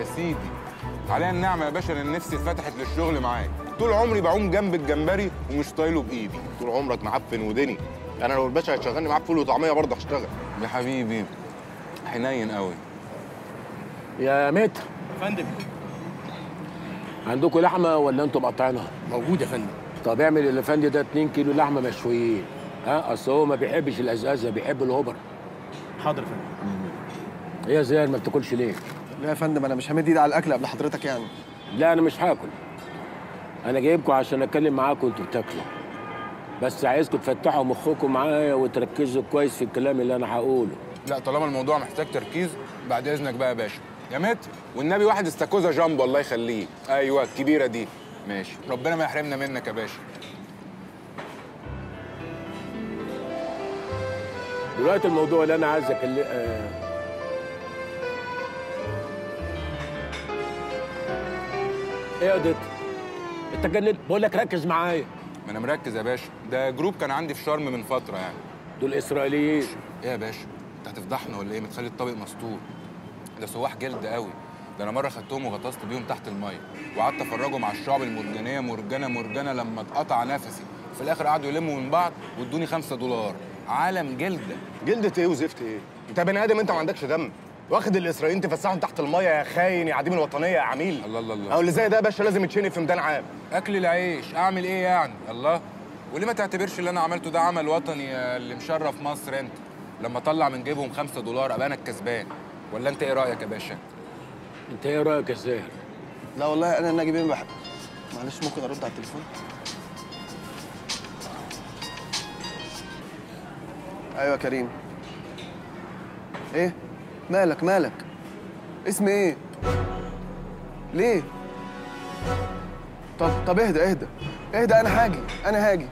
سيدي عليا النعمه يا باشا انا نفسي اتفتحت للشغل معاك طول عمري بعوم جنب الجمبري ومش طايله بايدي طول عمرك معفن ودني انا لو الباشا هيشغلني معاه فول وطعميه برضه هشتغل يا حبيبي حنين قوي يا متر فندم عندكم لحمه ولا انتوا مقطعينها موجود يا فندم طب اعمل الافندي ده 2 كيلو لحمه مشويين ها اصل هو ما بيحبش الازازه بيحب الهبر حاضر يا فندم هي يا زياد ما بتاكلش ليه لا يا فندم انا مش همد ايدي على الاكل قبل حضرتك يعني لا انا مش هاكل انا جايبكم عشان اتكلم معاكم وانتوا بتاكلوا بس عايزكم تفتحوا مخكم معايا وتركزوا كويس في الكلام اللي انا هقوله لا طالما الموضوع محتاج تركيز بعد اذنك بقى يا باشا يا متر والنبي واحد استاكوزا جامبو الله يخليك ايوه الكبيره دي ماشي ربنا ما يحرمنا منك يا باشا دلوقتي الموضوع اللي انا عايز اكلم آه. ايه يا دت انت جننت بقول لك ركز معايا ما انا مركز يا باشا ده جروب كان عندي في شرم من فتره يعني دول اسرائيليين ايه يا باشا انت هتفضحنا ولا ايه ما تخلي الطبق مستور ده سواح جلد قوي ده انا مره خدتهم وغطست بيهم تحت الميه وقعدت افرجهم على الشعب المرجانيه مرجانه مرجانه لما اتقطع نفسي في الاخر قعدوا يلموا من بعض وادوني خمسة دولار عالم جلده جلدة ايه وزفت ايه انت بني ادم انت ما عندكش دم واخد الاسرائيليين تفسحهم تحت الميه يا خاين يا عديم الوطنيه يا عميل الله الله الله او اللي زي ده يا باشا لازم يتشنق في ميدان عام اكل العيش اعمل ايه يعني الله وليه ما تعتبرش اللي انا عملته ده عمل وطني يا اللي مشرف مصر انت لما اطلع من جيبهم خمسة دولار ابقى انا الكسبان ولا انت ايه رايك يا باشا انت ايه رايك يا زاهر لا والله انا ناجي بيه بحب معلش ممكن ارد على التليفون ايوه يا كريم ايه مالك مالك اسمي ايه ليه طب طب اهدى اهدى اهدى انا هاجي انا هاجي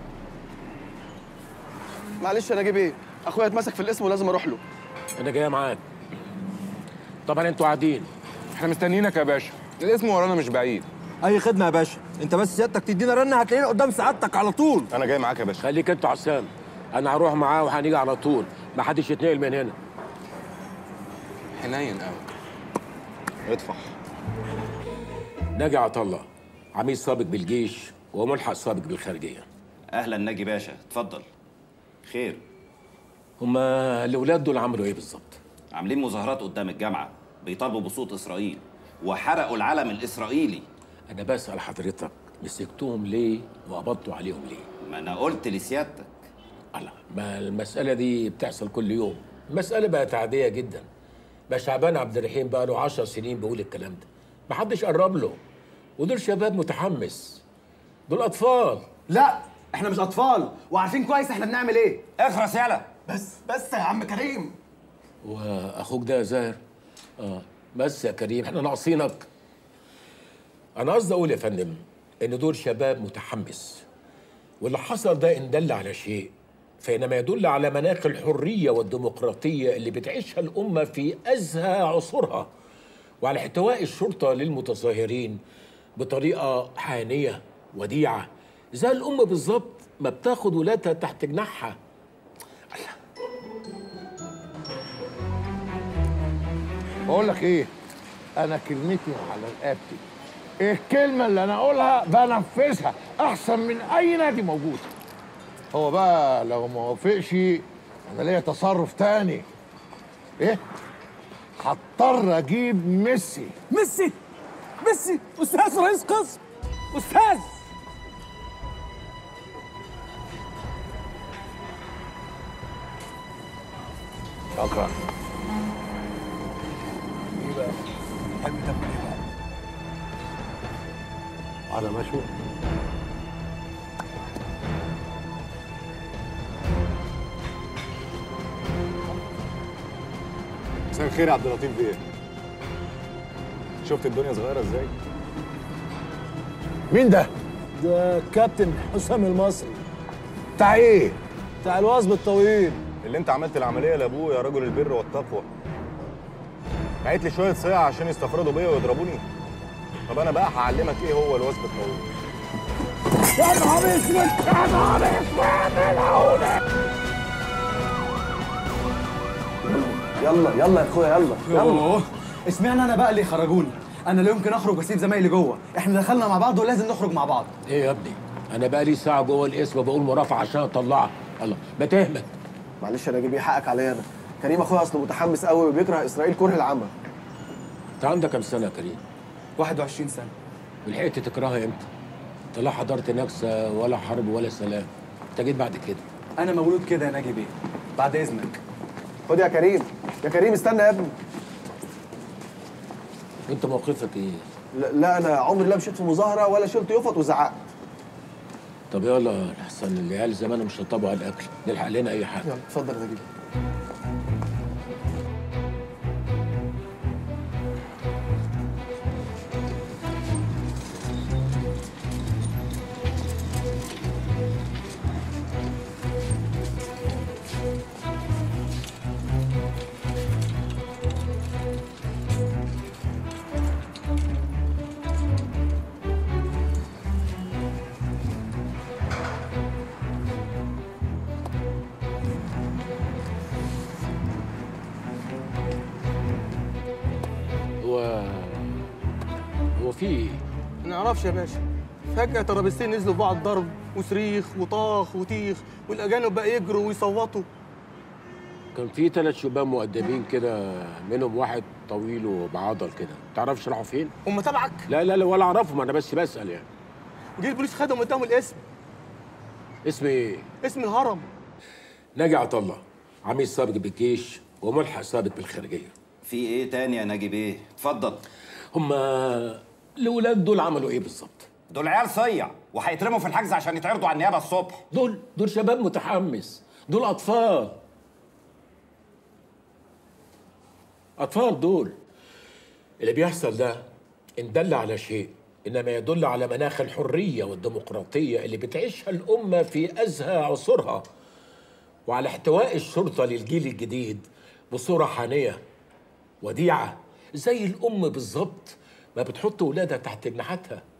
معلش انا اجيب ايه اخويا اتمسك في الاسم ولازم اروح له انا جاي معاك طبعا انتوا قاعدين احنا مستنيينك يا باشا الاسم ورانا مش بعيد اي خدمه يا باشا انت بس سيادتك تدينا رنه هتلاقينا قدام سعادتك على طول انا جاي معاك يا باشا خليك انت عسام انا هروح معاه وهنيجي على طول ما حدش يتنقل من هنا حنين قوي اطفح ناجي عطا الله عميد سابق بالجيش وملحق سابق بالخارجيه اهلا ناجي باشا اتفضل خير هما الاولاد دول عملوا ايه بالظبط عاملين مظاهرات قدام الجامعه بيطالبوا بصوت اسرائيل وحرقوا العلم الاسرائيلي انا بسال حضرتك مسكتهم ليه وقبضتوا عليهم ليه ما انا قلت لسيادتك الله ما المساله دي بتحصل كل يوم المساله بقت عاديه جدا بقى شعبان عبد الرحيم بقى له 10 سنين بيقول الكلام ده ما حدش قرب له ودول شباب متحمس دول اطفال لا احنا مش اطفال وعارفين كويس احنا بنعمل ايه اخرس يالا بس بس يا عم كريم واخوك ده يا زاهر اه بس يا كريم احنا ناقصينك انا قصدي اقول يا فندم ان دول شباب متحمس واللي حصل ده ان دل على شيء فانما يدل على مناخ الحريه والديمقراطيه اللي بتعيشها الامه في ازهى عصورها وعلى احتواء الشرطه للمتظاهرين بطريقه حانيه وديعه زي الام بالظبط ما بتاخد ولادها تحت جناحها بقول لك ايه انا كلمتي على رقبتي الكلمه اللي انا اقولها بنفذها احسن من اي نادي موجود هو بقى لو ما وافقش انا ليا تصرف تاني ايه هضطر اجيب ميسي ميسي ميسي استاذ رئيس قسم استاذ شكرا ايه بقى تحب تاكل ايه بقى على ما اشوف مساء الخير يا عبد اللطيف بيه شفت الدنيا صغيره ازاي مين ده ده كابتن حسام المصري بتاع ايه بتاع الوثب الطويل اللي انت عملت العمليه لابوه يا رجل البر والتقوى بعت لي شويه صيع عشان يستفردوا بيا ويضربوني طب انا بقى هعلمك ايه هو الوثب الطويل يا نهار اسود يا نهار اسود يلا يلا يا اخويا يلا يلا يوه اشمعنى انا بقى اللي خرجوني انا لا يمكن اخرج واسيب زمايلي جوه احنا دخلنا مع بعض ولازم نخرج مع بعض ايه يا ابني انا بقى لي ساعه جوه القسم بقول مرافعه عشان اطلعها الله ما تهمل معلش يا نجيب ايه حقك عليا انا كريم اخويا اصله متحمس قوي وبيكره اسرائيل كره العمى انت عندك كام سنه يا كريم 21 سنه ولحقت تكرهها امتى انت لا حضرت نكسه ولا حرب ولا سلام انت جيت بعد كده انا مولود كده يا ناجي بيه بعد اذنك خد يا كريم يا كريم استنى يا ابني انت موقفك ايه لا, لا انا عمري لا مشيت في مظاهره ولا شلت يفط وزعقت طب يلا احسن العيال زمان مش هيطبقوا على الاكل نلحق لنا اي حاجه يلا اتفضل يا نجيب هو هو في ايه ما نعرفش يا باشا فجأة ترابيزتين نزلوا في بعض ضرب وصريخ وطاخ وتيخ والأجانب بقى يجروا ويصوتوا كان في ثلاث شباب مؤدبين كده منهم واحد طويل وبعضل كده تعرفش راحوا فين هم تبعك لا لا لا ولا اعرفهم انا بس بسال يعني جه البوليس خدهم قدام الاسم اسم ايه اسم الهرم ناجي عطا الله عميد سابق بالجيش وملحق سابق بالخارجيه في ايه تاني يا ناجي بيه اتفضل هما الاولاد دول عملوا ايه بالظبط دول عيال صيع وهيترموا في الحجز عشان يتعرضوا على النيابه الصبح دول دول شباب متحمس دول اطفال اطفال دول اللي بيحصل ده ان دل على شيء انما يدل على مناخ الحريه والديمقراطيه اللي بتعيشها الامه في ازهى عصورها وعلى احتواء الشرطه للجيل الجديد بصوره حانيه وديعه زي الام بالظبط ما بتحط ولادها تحت جناحاتها